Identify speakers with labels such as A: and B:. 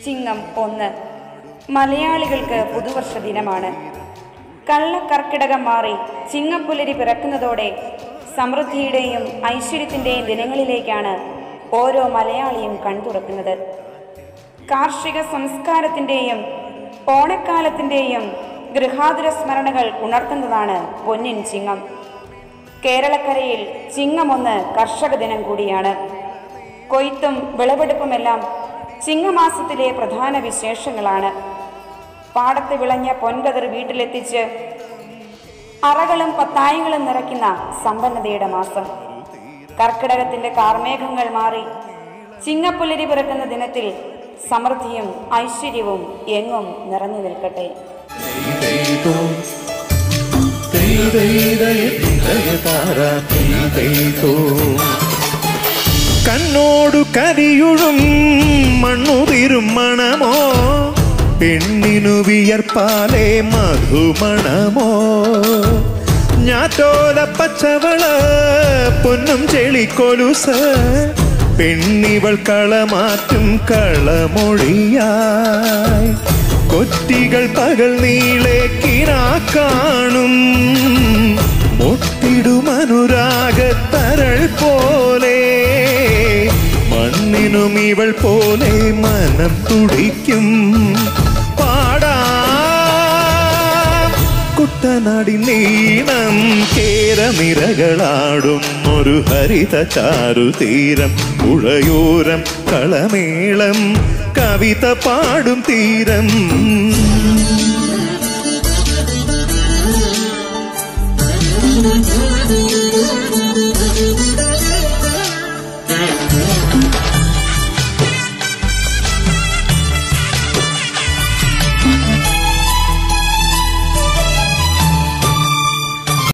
A: ചിങ്ങം ഒന്ന് മലയാളികൾക്ക് പുതുവർഷ ദിനമാണ് കള്ളക്കർക്കിടകം മാറി ചിങ്ങപ്പുലരി പിറക്കുന്നതോടെ സമൃദ്ധിയുടെയും ഐശ്വര്യത്തിൻ്റെയും ദിനങ്ങളിലേക്കാണ് ഓരോ മലയാളിയും കൺതുറക്കുന്നത് കാർഷിക സംസ്കാരത്തിൻ്റെയും ഓണക്കാലത്തിൻ്റെയും ഗൃഹാതുര സ്മരണകൾ ഉണർത്തുന്നതാണ് പൊന്നിൻ ചിങ്ങം കേരളക്കരയിൽ ചിങ്ങമൊന്ന് കർഷക ദിനം കൂടിയാണ് കൊയ്ത്തും വിളവെടുപ്പുമെല്ലാം ചിങ്ങമാസത്തിലെ പ്രധാന വിശേഷങ്ങളാണ് പാടത്ത് വിളഞ്ഞ പൊൻകതിർ വീട്ടിലെത്തിച്ച് അറകളും പത്തായങ്ങളും നിറയ്ക്കുന്ന സമ്പന്നതയുടെ മാസം കർക്കിടകത്തിന്റെ കാർമേഘങ്ങൾ മാറി ചിങ്ങപ്പുലരി പിറക്കുന്ന ദിനത്തിൽ സമൃദ്ധിയും ഐശ്വര്യവും എങ്ങും നിറഞ്ഞു നിൽക്കട്ടെ
B: കണ്ണോടു കരിയുഴും മണ്ണുതിരും മണമോ പെണ്ണിനു വിയർപ്പാലേ മധുമണമോ ഞാറ്റോല പച്ചവള പൊന്നും ചെളിക്കൊലുസ് പെണ്ണിവൾ കളമാറ്റും കളമൊഴിയായി കൊറ്റികൾ പകൽ നീളെ കിനാ കാണും മുട്ടിടുമനുരാഗത്തരൾ പോലെ മണ്ണിനും ഇവൾ പോലെ മനം തുടിക്കും പാടാ കുട്ടനാടി നീണം കേരനിരകളാടും ഒരു ഹരിത ചാരുതീരം പുഴയോരം കളമേളം കവിത പാടും തീരം